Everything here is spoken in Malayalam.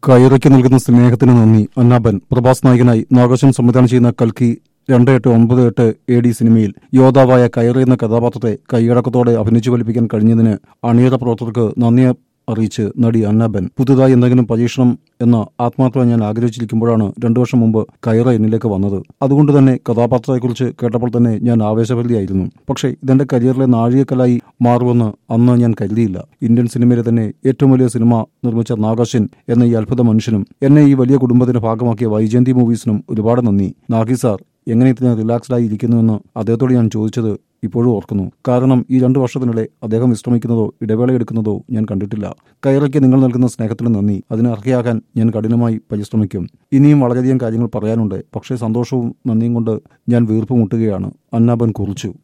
കൈറയ്ക്ക് നൽകുന്ന സ്നേഹത്തിന് നന്ദി അന്നാബൻ പ്രഭാസ് നായകനായി നാഗേശൻ സംവിധാനം ചെയ്യുന്ന കൽക്കി രണ്ട് എട്ട് ഒൻപത് എട്ട് എ ഡി സിനിമയിൽ യോദ്ധാവായ കയറി എന്ന കഥാപാത്രത്തെ കൈയടക്കത്തോടെ അഭിനയിച്ചു ഫലിപ്പിക്കാൻ കഴിഞ്ഞതിന് അണിയറ പ്രവർത്തകർക്ക് നന്ദി അറിയിച്ച് നടി അന്നാബൻ പുതുതായി എന്തെങ്കിലും പരീക്ഷണം എന്ന ആത്മാർത്ഥമായി ഞാൻ ആഗ്രഹിച്ചിരിക്കുമ്പോഴാണ് രണ്ടു വർഷം മുമ്പ് കയറ എന്നിലേക്ക് വന്നത് അതുകൊണ്ട് തന്നെ കഥാപാത്രത്തെക്കുറിച്ച് കേട്ടപ്പോൾ തന്നെ ഞാൻ ആവേശഭരിതയായിരുന്നു പക്ഷേ ഇതെന്റെ കരിയറിലെ നാഴികക്കലായി മാറുമെന്ന് അന്ന് ഞാൻ കരുതിയില്ല ഇന്ത്യൻ സിനിമയിലെ തന്നെ ഏറ്റവും വലിയ സിനിമ നിർമ്മിച്ച നാഗാശൻ എന്ന ഈ അത്ഭുത മനുഷ്യനും എന്നെ ഈ വലിയ കുടുംബത്തിന്റെ ഭാഗമാക്കിയ വൈജയന്തി മൂവീസിനും ഒരുപാട് നന്ദി നാഗി സാർ എങ്ങനെ ഇത്ര റിലാക്സ്ഡ് ആയി ഇരിക്കുന്നുവെന്ന് അദ്ദേഹത്തോട് ഞാൻ ചോദിച്ചത് ഇപ്പോഴും ഓർക്കുന്നു കാരണം ഈ രണ്ടു വർഷത്തിനിടെ അദ്ദേഹം വിശ്രമിക്കുന്നതോ ഇടവേള എടുക്കുന്നതോ ഞാൻ കണ്ടിട്ടില്ല കയറയ്ക്ക് നിങ്ങൾ നൽകുന്ന സ്നേഹത്തിന് നന്ദി അതിന് അർഹയാകാൻ ഞാൻ കഠിനമായി പരിശ്രമിക്കും ഇനിയും വളരെയധികം കാര്യങ്ങൾ പറയാനുണ്ട് പക്ഷേ സന്തോഷവും നന്ദിയും കൊണ്ട് ഞാൻ വീർപ്പ് മുട്ടുകയാണ് അന്നാബൻ കുറിച്ചു